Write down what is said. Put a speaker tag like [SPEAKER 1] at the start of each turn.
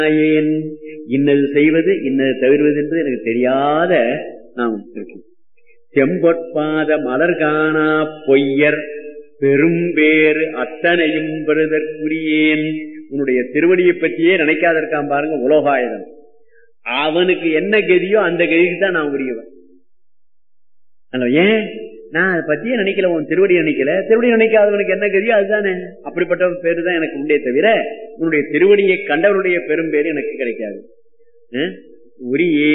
[SPEAKER 1] ஏன் இன்னது செய்வது இன்னது தவிர்வது என்பது எனக்கு தெரியாத நான் இருக்கேன் செம்பொற்பாத மலர் காணா பொய்யர் பெரும்பேறு அத்தனையும் பெறுதற்குரியேன் உன்னுடைய திருவடியை பற்றியே நினைக்காத இருக்கான் பாருங்க உலோகாயுதம் அவனுக்கு என்ன கதியோ அந்த கதிக்கு தான் நான் உரியவன் அல்ல, ஏன் நான் அதை பத்தியே நினைக்கல உன் திருவடி நினைக்கல திருவடி நினைக்காதவனுக்கு என்ன கதியோ அதுதானே அப்படிப்பட்ட பேரு தான் எனக்கு உண்டே தவிர உன்னுடைய திருவடியை கண்டவருடைய பெரும் பேரு எனக்கு கிடைக்காது அஹ்? உரியே